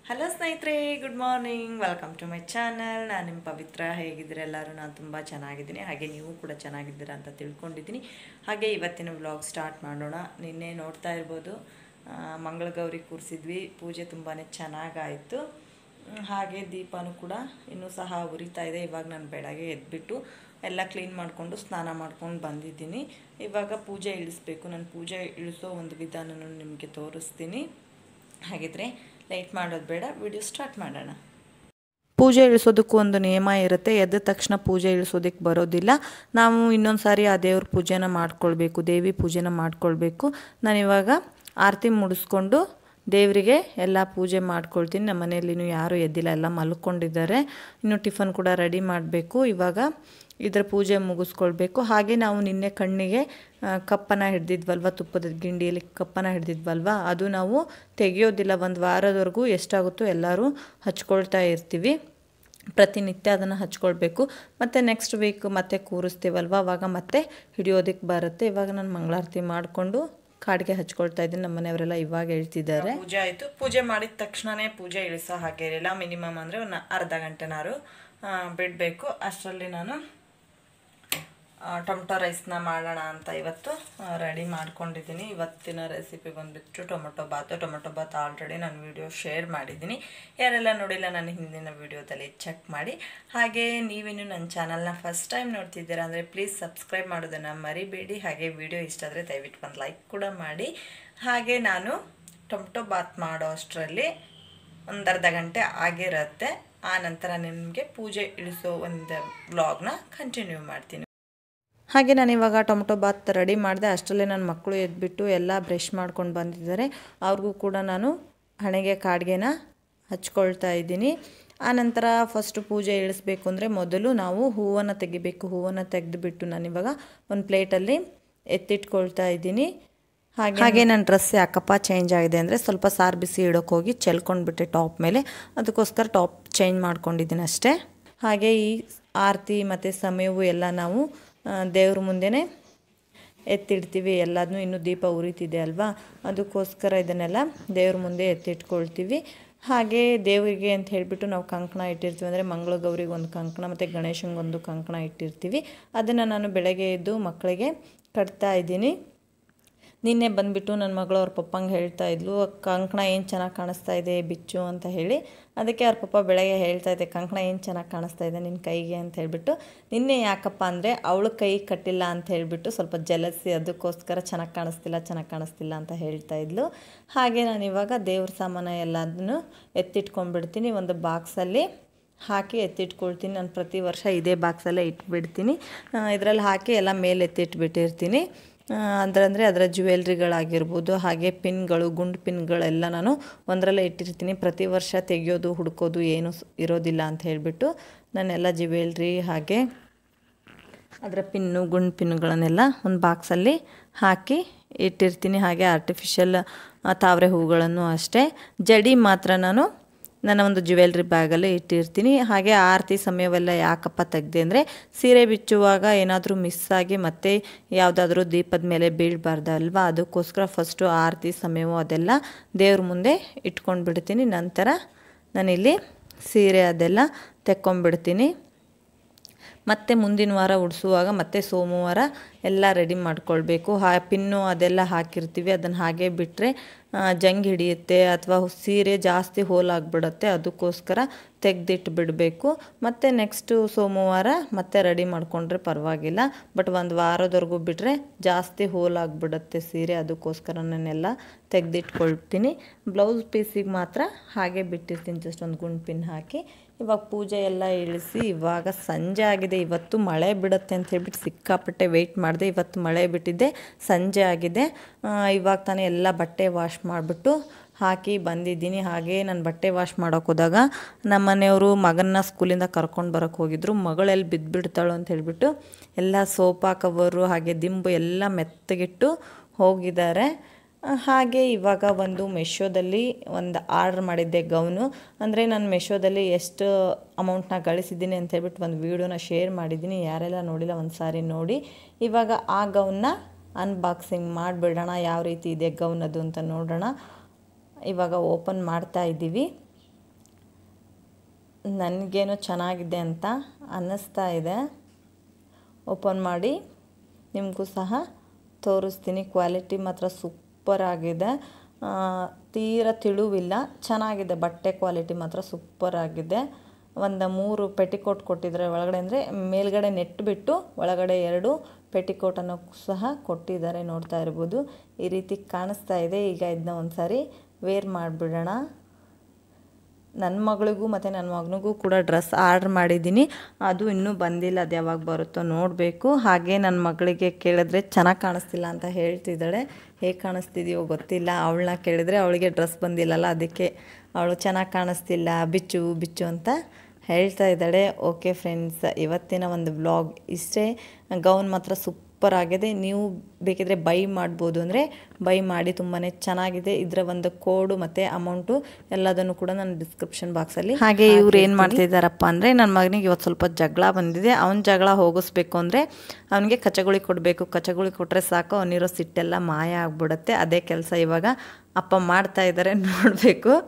hello ಸ್ನೇಹಿತರೆ good morning welcome to my channel ನಾನು ನಿಮ್ಮ ಪವಿತ್ರ ಹೇಗಿದ್ದೀರ ಎಲ್ಲರೂ ನಾನು ತುಂಬ ಚೆನ್ನಾಗಿದ್ದೀನಿ ಹಾಗೆ ನೀವು ಕೂಡ ಚೆನ್ನಾಗಿದ್ದೀರಾ ಅಂತ ತಿಳ್ಕೊಂಡಿದ್ದೀನಿ ಹಾಗೆ ಇವತ್ತಿನ ವ್ಲಾಗ್ ಸ್ಟಾರ್ಟ್ ಮಾಡೋಣ ನಿನ್ನೆ ನೋಡ್ತಾ ಇರ್ಬೋದು ಆ, ಮಂಗಳಗೌರಿ ಕೂರಿಸಿದ್ವಿ ಪೂಜೆ ತುಂಬಾ ಚೆನ್ನಾಗಾಯಿತು ಹ್ಮ್, ಹಾಗೆ ದೀಪನೂ ಕೂಡ ಇನ್ನೂ ಸಹ ಉರಿತಾ ಇದೆ ಇವಾಗ ನಾನು ಬೆಳಗ್ಗೆ ಎದ್ಬಿಟ್ಟು ಎಲ್ಲ ಕ್ಲೀನ್ ಮಾಡಿಕೊಂಡು ಸ್ನಾನ ಮಾಡ್ಕೊಂಡು ಬಂದಿದ್ದೀನಿ ಇವಾಗ ಪೂಜೆ ಇಳಿಸ್ಬೇಕು ನಾನು ಪೂಜೆ ಇಳಿಸೋ ಒಂದು ವಿಧಾನನ ನಿಮಗೆ ತೋರಿಸ್ತೀನಿ ಹಾಗಿದ್ರೆ ಲೈಟ್ ಮಾಡೋದು ಬೇಡ ವಿಡಿಯೋ ಸ್ಟಾರ್ಟ್ ಮಾಡೋಣ ಪೂಜೆ ಇಳಿಸೋದಕ್ಕೂ ಒಂದು ನಿಯಮ ಇರುತ್ತೆ ಎದ್ದ ತಕ್ಷಣ ಪೂಜೆ ಇಳಿಸೋದಕ್ಕೆ ಬರೋದಿಲ್ಲ ನಾವು ಇನ್ನೊಂದು ಸಾರಿ ಆ ದೇವ್ರ ಪೂಜೆನ ಮಾಡ್ಕೊಳ್ಬೇಕು ದೇವಿ ಪೂಜೆನ ಮಾಡ್ಕೊಳ್ಬೇಕು ನಾನಿವಾಗ ಆರತಿ ಮುಡಿಸ್ಕೊಂಡು ದೇವರಿಗೆ ಎಲ್ಲ ಪೂಜೆ ಮಾಡ್ಕೊಳ್ತೀನಿ ನಮ್ಮ ಮನೆಯಲ್ಲಿ ಇನ್ನೂ ಯಾರೂ ಎದ್ದಿಲ್ಲ ಎಲ್ಲ ಮಲ್ಕೊಂಡಿದ್ದಾರೆ ಇನ್ನು ಟಿಫನ್ ಕೂಡ ರೆಡಿ ಮಾಡಬೇಕು ಇವಾಗ ಇದರ ಪೂಜೆ ಮುಗಿಸ್ಕೊಳ್ಬೇಕು ಹಾಗೆ ನಾವು ನಿನ್ನೆ ಕಣ್ಣಿಗೆ ಆ, ಕಪ್ಪನ ಹಿಡ್ದಿದ್ವಲ್ವ ತುಪ್ಪದ ಗಿಂಡಿಯಲ್ಲಿ ಕಪ್ಪನ ಹಿಡ್ದಿದ್ವಲ್ವ ಅದು ನಾವು ತೆಗೆಯೋದಿಲ್ಲ ಒಂದು ವಾರದವರೆಗೂ ಎಷ್ಟಾಗುತ್ತೋ ಎಲ್ಲರೂ ಹಚ್ಕೊಳ್ತಾ ಇರ್ತೀವಿ ಪ್ರತಿನಿತ್ಯ ಅದನ್ನು ಹಚ್ಕೊಳ್ಬೇಕು ಮತ್ತು ನೆಕ್ಸ್ಟ್ ವೀಕ್ ಮತ್ತೆ ಕೂರಿಸ್ತೀವಲ್ವ ಅವಾಗ ಮತ್ತೆ ಹಿಡಿಯೋದಕ್ಕೆ ಬರುತ್ತೆ ಇವಾಗ ನಾನು ಮಂಗಳಾರತಿ ಮಾಡಿಕೊಂಡು ಕಾಡಿಗೆ ಹಚ್ಕೊಳ್ತಾ ಇದ್ದೀನಿ ನಮ್ಮ ಮನೆಯವರೆಲ್ಲ ಇವಾಗ ಹೇಳ್ತಿದ್ದಾರೆ ಪೂಜೆ ಆಯಿತು ಪೂಜೆ ಮಾಡಿದ ತಕ್ಷಣನೇ ಪೂಜೆ ಇಳಿಸೋ ಹಾಗೆ ಇರಲಿಲ್ಲ ಮಿನಿಮಮ್ ಅಂದರೆ ಒಂದು ಅರ್ಧ ಗಂಟೆನಾರು ಬಿಡಬೇಕು ಅಷ್ಟರಲ್ಲಿ ನಾನು ಟೊಮೊಟೊ ರೈಸ್ನ ಮಾಡೋಣ ಅಂತ ಇವತ್ತು ರೆಡಿ ಮಾಡ್ಕೊಂಡಿದ್ದೀನಿ ಇವತ್ತಿನ ರೆಸಿಪಿ ಬಂದುಬಿಟ್ಟು tomato bath tomato bath already ನಾನು ವಿಡಿಯೋ ಶೇರ್ ಮಾಡಿದ್ದೀನಿ ಯಾರೆಲ್ಲ ನೋಡಿಲ್ಲ ನಾನು ಹಿಂದಿನ ವಿಡಿಯೋದಲ್ಲಿ ಚೆಕ್ ಮಾಡಿ ಹಾಗೆ ನೀವಿನ್ನು ನನ್ನ ಚಾನಲ್ನ ಫಸ್ಟ್ ಟೈಮ್ ನೋಡ್ತಿದ್ದೀರಾ ಅಂದರೆ ಪ್ಲೀಸ್ ಸಬ್ಸ್ಕ್ರೈಬ್ ಮಾಡೋದನ್ನು ಮರಿಬೇಡಿ ಹಾಗೆ ವಿಡಿಯೋ ಇಷ್ಟ ಆದರೆ ದಯವಿಟ್ಟು ಒಂದು ಲೈಕ್ ಕೂಡ ಮಾಡಿ ಹಾಗೆ ನಾನು ಟೊಮೊಟೊ ಬಾತ್ ಮಾಡೋ ಅಷ್ಟರಲ್ಲಿ ಒಂದು ಅರ್ಧ ಗಂಟೆ ಆಗಿರುತ್ತೆ ಆ ನಂತರ ನಿಮಗೆ ಪೂಜೆ ಇಳಿಸೋ ಒಂದು ವ್ಲಾಗ್ನ ಕಂಟಿನ್ಯೂ ಮಾಡ್ತೀನಿ ಹಾಗೆ ನಾನು ಇವಾಗ ಟೊಮೊಟೊ ಬಾತ್ ರೆಡಿ ಮಾಡಿದೆ ಅಷ್ಟರಲ್ಲೇ ನನ್ನ ಮಕ್ಕಳು ಎದ್ಬಿಟ್ಟು ಎಲ್ಲ ಬ್ರಷ್ ಮಾಡ್ಕೊಂಡು ಬಂದಿದ್ದಾರೆ ಅವ್ರಿಗೂ ಕೂಡ ನಾನು ಹಣೆಗೆ ಕಾಡ್ಗೆನ ಹಚ್ಕೊಳ್ತಾ ಇದ್ದೀನಿ ಆನಂತರ ಫಸ್ಟು ಪೂಜೆ ಇಳಿಸ್ಬೇಕು ಅಂದರೆ ಮೊದಲು ನಾವು ಹೂವನ್ನು ತೆಗಿಬೇಕು ಹೂವನ್ನು ತೆಗೆದುಬಿಟ್ಟು ನಾನಿವಾಗ ಒಂದು ಪ್ಲೇಟಲ್ಲಿ ಎತ್ತಿಟ್ಕೊಳ್ತಾ ಇದ್ದೀನಿ ಹಾಗೆ ಹಾಗೆ ನನ್ನ ಡ್ರೆಸ್ ಯಾಕಪ್ಪ ಚೇಂಜ್ ಆಗಿದೆ ಅಂದರೆ ಸ್ವಲ್ಪ ಸಾರು ಬಿಸಿ ಇಡೋಕೆ ಹೋಗಿ ಚೆಲ್ಕೊಂಡ್ಬಿಟ್ಟೆ ಟಾಪ್ ಮೇಲೆ ಅದಕ್ಕೋಸ್ಕರ ಟಾಪ್ ಚೇಂಜ್ ಮಾಡ್ಕೊಂಡಿದ್ದೀನಿ ಅಷ್ಟೇ ಹಾಗೆ ಈ ಆರತಿ ಮತ್ತು ಸಮಯವು ಎಲ್ಲ ನಾವು ಆ, ದೇವ್ರ ಮುಂದೆನೇ ಎತ್ತಿಡ್ತೀವಿ ಎಲ್ಲದನ್ನೂ ಇನ್ನೂ ದೀಪ ಉರಿತಿದೆ ಅಲ್ವಾ ಅದಕ್ಕೋಸ್ಕರ ಇದನ್ನೆಲ್ಲ ದೇವ್ರ ಮುಂದೆ ಎತ್ತಿಟ್ಕೊಳ್ತೀವಿ ಹಾಗೆ ದೇವರಿಗೆ ಅಂತ ಹೇಳಿಬಿಟ್ಟು ನಾವು ಕಂಕಣ ಇಟ್ಟಿರ್ತೀವಿ ಅಂದರೆ ಮಂಗಳ ಗೌರಿಗೆ ಒಂದು ಕಂಕಣ ಮತ್ತು ಗಣೇಶಂಗೆ ಒಂದು ಕಂಕಣ ಇಟ್ಟಿರ್ತೀವಿ ಅದನ್ನು ನಾನು ಬೆಳಗ್ಗೆ ಎದ್ದು ಮಕ್ಕಳಿಗೆ ಕಟ್ತಾ ಇದ್ದೀನಿ ನಿನ್ನೆ ಬಂದುಬಿಟ್ಟು ನನ್ನ ಮಗಳು ಅವ್ರ ಪಪ್ಪಂಗೆ ಹೇಳ್ತಾ ಇದ್ಲು ಕಂಕಣ ಏನು ಚೆನ್ನಾಗಿ ಕಾಣಿಸ್ತಾ ಇದೆ ಬಿಚ್ಚು ಅಂತ ಹೇಳಿ ಅದಕ್ಕೆ ಅವ್ರ ಪಪ್ಪ ಬೆಳಗ್ಗೆ ಹೇಳ್ತಾ ಇದ್ದೆ ಕಂಕಣ ಏನು ಚೆನ್ನಾಗಿ ಕಾಣಿಸ್ತಾ ಇದೆ ನಿನ್ನ ಕೈಗೆ ಅಂತ ಹೇಳಿಬಿಟ್ಟು ನಿನ್ನೆ ಯಾಕಪ್ಪ ಅಂದರೆ ಅವಳು ಕೈ ಕಟ್ಟಿಲ್ಲ ಅಂತ ಹೇಳಿಬಿಟ್ಟು ಸ್ವಲ್ಪ ಜಲಸಿ ಅದಕ್ಕೋಸ್ಕರ ಚೆನ್ನಾಗಿ ಕಾಣಿಸ್ತಿಲ್ಲ ಚೆನ್ನಾಗಿ ಕಾಣಿಸ್ತಿಲ್ಲ ಅಂತ ಹೇಳ್ತಾ ಇದ್ಲು ಹಾಗೆ ನಾನು ಇವಾಗ ದೇವ್ರ ಸಾಮಾನು ಎಲ್ಲದನ್ನು ಎತ್ತಿಟ್ಕೊಂಡ್ಬಿಡ್ತೀನಿ ಒಂದು ಬಾಕ್ಸಲ್ಲಿ ಹಾಕಿ ಎತ್ತಿಟ್ಕೊಳ್ತೀನಿ ನಾನು ಪ್ರತಿ ವರ್ಷ ಇದೇ ಬಾಕ್ಸಲ್ಲೇ ಇಟ್ಬಿಡ್ತೀನಿ ಇದರಲ್ಲಿ ಹಾಕಿ ಎಲ್ಲ ಮೇಲೆ ಎತ್ತಿಟ್ಬಿಟ್ಟಿರ್ತೀನಿ ಅದರಂದರೆ ಅದರ ಜ್ಯುವೆಲ್ರಿಗಳಾಗಿರ್ಬೋದು ಹಾಗೆ ಪಿನ್ಗಳು ಗುಂಡು ಪಿನ್ಗಳೆಲ್ಲ ನಾನು ಒಂದರಲ್ಲೇ ಇಟ್ಟಿರ್ತೀನಿ ಪ್ರತಿ ವರ್ಷ ತೆಗೆಯೋದು ಹುಡ್ಕೋದು ಏನು ಸ್- ಇರೋದಿಲ್ಲ ಅಂತ ಹೇಳಿಬಿಟ್ಟು ನಾನೆಲ್ಲ ಜ್ಯುವೆಲ್ರಿ ಹಾಗೆ ಅದರ ಪಿನ್ನು ಗುಂಡು ಪಿನ್ನುಗಳನ್ನೆಲ್ಲ ಒಂದು ಬಾಕ್ಸಲ್ಲಿ ಹಾಕಿ ಇಟ್ಟಿರ್ತೀನಿ ಹಾಗೆ ಆರ್ಟಿಫಿಷಿಯಲ್ ತಾವರೆ ಹೂಗಳನ್ನು ಅಷ್ಟೇ ಜಡಿ ಮಾತ್ರ ನಾನು ನನ್ನ ಒಂದು ಜ್ಯುವೆಲ್ರಿ ಬ್ಯಾಗಲ್ಲೇ ಇಟ್ಟಿರ್ತೀನಿ ಹಾಗೆ ಆರತಿ ಸಮಯವೆಲ್ಲ ಯಾಕಪ್ಪ ತೆಗ್ದೆ ಅಂದರೆ ಸೀರೆ ಬಿಚ್ಚುವಾಗ ಏನಾದರೂ ಮಿಸ್ ಆಗಿ ಮತ್ತೆ ಯಾವುದಾದ್ರೂ ದೀಪದ ಮೇಲೆ ಬೀಳಬಾರ್ದಲ್ವಾ ಅದಕ್ಕೋಸ್ಕರ ಫಸ್ಟು ಆರತಿ ಸಮಯವು ಅದೆಲ್ಲ ದೇವ್ರ ಮುಂದೆ ಇಟ್ಕೊಂಡು ಬಿಡ್ತೀನಿ ನಂತರ ನಾನಿಲ್ಲಿ ಸೀರೆ ಅದೆಲ್ಲ ತೆಕ್ಕೊಂಬಿಡ್ತೀನಿ ಮತ್ತೆ ಮುಂದಿನ ವಾರ ಉಡಿಸುವಾಗ ಮತ್ತೆ ಸೋಮವಾರ ಎಲ್ಲ ರೆಡಿ ಮಾಡ್ಕೊಳ್ಬೇಕು ಹಾ ಪಿನ್ನು ಅದೆಲ್ಲ ಹಾಕಿರ್ತೀವಿ ಅದನ್ನು ಹಾಗೆ ಬಿಟ್ಟರೆ ಜಂಗ್ ಹಿಡಿಯುತ್ತೆ ಅಥವಾ ಸೀರೆ ಜಾಸ್ತಿ ಹೋಲಾಗ್ಬಿಡುತ್ತೆ ಅದಕ್ಕೋಸ್ಕರ ತೆಗೆದಿಟ್ಟು ಬಿಡಬೇಕು ಮತ್ತು ನೆಕ್ಸ್ಟು ಸೋಮವಾರ ಮತ್ತೆ ರೆಡಿ ಮಾಡಿಕೊಂಡ್ರೆ ಪರವಾಗಿಲ್ಲ ಬಟ್ ಒಂದು ವಾರದವರೆಗೂ ಬಿಟ್ಟರೆ ಜಾಸ್ತಿ ಹೋಲಾಗ್ಬಿಡುತ್ತೆ ಸೀರೆ ಅದಕ್ಕೋಸ್ಕರ ನಾನೆಲ್ಲ ತೆಗೆದಿಟ್ಕೊಳ್ತೀನಿ ಬ್ಲೌಸ್ ಪೀಸಿಗೆ ಮಾತ್ರ ಹಾಗೆ ಬಿಟ್ಟಿರ್ತೀನಿ ಜಸ್ಟ್ ಒಂದು ಗುಂಡು ಪಿನ್ ಹಾಕಿ ಇವಾಗ ಪೂಜೆ ಎಲ್ಲ ಇಳಿಸಿ ಇವಾಗ ಸಂಜೆ ಆಗಿದೆ ಇವತ್ತು ಮಳೆ ಬಿಡುತ್ತೆ ಅಂತ ಹೇಳ್ಬಿಟ್ಟು ಸಿಕ್ಕಾಪಟ್ಟೆ ವೆಯ್ಟ್ ಮಾಡಿದೆ ಇವತ್ತು ಮಳೆ ಬಿಟ್ಟಿದ್ದೆ ಸಂಜೆ ಆಗಿದೆ ಆ, ಇವಾಗ ತಾನೇ ಎಲ್ಲ ಬಟ್ಟೆ ವಾಶ್ ಮಾಡಿಬಿಟ್ಟು ಹಾಕಿ ಬಂದಿದ್ದೀನಿ ಹಾಗೆ ನಾನು ಬಟ್ಟೆ ವಾಶ್ ಮಾಡೋಕೆ ಹೋದಾಗ ನಮ್ಮ ಮನೆಯವರು ಮಗನ್ನ ಸ್ಕೂಲಿಂದ ಕರ್ಕೊಂಡು ಬರೋಕ್ಕೆ ಹೋಗಿದ್ರು ಮಗಳೆಲ್ಲಿ ಬಿದ್ದುಬಿಡ್ತಾಳು ಅಂತ ಹೇಳ್ಬಿಟ್ಟು ಎಲ್ಲ ಸೋಫಾ ಕವರು ಹಾಗೆ ದಿಂಬು ಎಲ್ಲ ಮೆತ್ತಗಿಟ್ಟು ಹೋಗಿದ್ದಾರೆ ಆ, ಹಾಗೆ ಇವಾಗ ಒಂದು ಮೆಶೋದಲ್ಲಿ ಒಂದು ಆರ್ಡ್ರ್ ಮಾಡಿದ್ದೆ ಗೌನು ಅಂದರೆ ನಾನು ಮೆಶೋದಲ್ಲಿ ಎಷ್ಟು ಅಮೌಂಟ್ನ ಗಳಿಸಿದ್ದೀನಿ ಅಂತ ಹೇಳ್ಬಿಟ್ಟು ಒಂದು ವೀಡಿಯೋನ ಶೇರ್ ಮಾಡಿದ್ದೀನಿ ಯಾರೆಲ್ಲ ನೋಡಿಲ್ಲ ಒಂದು ಸಾರಿ ನೋಡಿ ಇವಾಗ ಆ ಗೌನ್ನ ಅನ್ಬಾಕ್ಸಿಂಗ್ ಮಾಡಿಬಿಡೋಣ ಯಾವ ರೀತಿ ಇದೆ ಗೌನ್ ಅದು ಅಂತ ನೋಡೋಣ ಇವಾಗ ಓಪನ್ ಮಾಡ್ತಾ ಇದ್ದೀವಿ ನನಗೇನೋ ಚೆನ್ನಾಗಿದೆ ಅಂತ ಅನ್ನಿಸ್ತಾ ಇದೆ ಓಪನ್ ಮಾಡಿ ನಿಮಗೂ ಸಹ ತೋರಿಸ್ತೀನಿ ಕ್ವಾಲಿಟಿ ಮಾತ್ರ ಸೂಪರ್ ಆಗಿದೆ ತೀರ ತಿಳುವಿಲ್ಲ ಚೆನ್ನಾಗಿದೆ ಬಟ್ಟೆ ಕ್ವಾಲಿಟಿ ಮಾತ್ರ ಸೂಪರ್ ಆಗಿದೆ ಒಂದು ಮೂರು ಪೆಟಿಕೋಟ್ ಕೊಟ್ಟಿದ್ದಾರೆ ಒಳಗಡೆ ಅಂದರೆ ಮೇಲ್ಗಡೆ ನೆಟ್ ಬಿಟ್ಟು ಒಳಗಡೆ ಎರಡು ಪೆಟಿಕೋಟನ್ನು ಸಹ ಕೊಟ್ಟಿದ್ದಾರೆ ನೋಡ್ತಾ ಇರ್ಬೋದು ಈ ರೀತಿ ಕಾಣಿಸ್ತಾ ಇದೆ ಈಗ ಇದನ್ನ ಒಂದು ಸಾರಿ ವೇರ್ ಮಾಡಿಬಿಡೋಣ ನನ್ನ ಮಗಳಿಗೂ ಮತ್ತು ನನ್ನ ಮಗನಿಗೂ ಕೂಡ ಡ್ರೆಸ್ ಆರ್ಡ್ರ್ ಮಾಡಿದ್ದೀನಿ ಅದು ಇನ್ನೂ ಬಂದಿಲ್ಲ ಅದು ಯಾವಾಗ ಬರುತ್ತೋ ನೋಡಬೇಕು ಹಾಗೆ ನನ್ನ ಮಗಳಿಗೆ ಕೇಳಿದ್ರೆ ಚೆನ್ನಾಗಿ ಕಾಣಿಸ್ತಿಲ್ಲ ಅಂತ ಹೇಳ್ತಿದ್ದಾಳೆ ಹೇಗೆ ಕಾಣಿಸ್ತಿದೆಯೋ ಗೊತ್ತಿಲ್ಲ ಅವಳನ್ನ ಕೇಳಿದ್ರೆ ಅವಳಿಗೆ ಡ್ರೆಸ್ ಬಂದಿಲ್ಲಲ್ಲ ಅದಕ್ಕೆ ಅವಳು ಚೆನ್ನಾಗಿ ಕಾಣಿಸ್ತಿಲ್ಲ ಬಿಚ್ಚು ಬಿಚ್ಚು ಅಂತ ಹೇಳ್ತಾ ಇದ್ದಾಳೆ ಓಕೆ ಫ್ರೆಂಡ್ಸ್ ಇವತ್ತಿನ ಒಂದು ಬ್ಲಾಗ್ ಇಷ್ಟೇ ಗೌನ್ ಮಾತ್ರ ಸೂಪರ್ ಆಗಿದೆ ನೀವು ಬೇಕಿದ್ರೆ ಬೈ ಮಾಡ್ಬೋದು ಅಂದರೆ ಬೈ ಮಾಡಿ ತುಂಬಾ ಚೆನ್ನಾಗಿದೆ ಇದರ ಒಂದು ಕೋಡು ಮತ್ತು ಅಮೌಂಟು ಎಲ್ಲದನ್ನು ಕೂಡ ನಾನು ಡಿಸ್ಕ್ರಿಪ್ಷನ್ ಬಾಕ್ಸಲ್ಲಿ ಹಾಗೆ ಇವ್ರು ಏನು ಮಾಡ್ತಿದ್ದಾರಪ್ಪ ಅಂದರೆ ನನ್ನ ಮಗನಿಗೆ ಇವತ್ತು ಸ್ವಲ್ಪ ಜಗಳ ಬಂದಿದೆ ಅವ್ನ ಜಗಳ ಹೋಗಿಸ್ಬೇಕು ಅಂದರೆ ಅವನಿಗೆ ಕಚಗುಳಿ ಕೊಡಬೇಕು ಕಚಗುಳಿ ಕೊಟ್ಟರೆ ಸಾಕು ಅವನಿರೋ ಸಿಟ್ಟೆಲ್ಲ ಮಾಯ ಆಗ್ಬಿಡುತ್ತೆ ಅದೇ ಕೆಲಸ ಇವಾಗ ಅಪ್ಪ ಮಾಡ್ತಾ ಇದ್ದಾರೆ ನೋಡಬೇಕು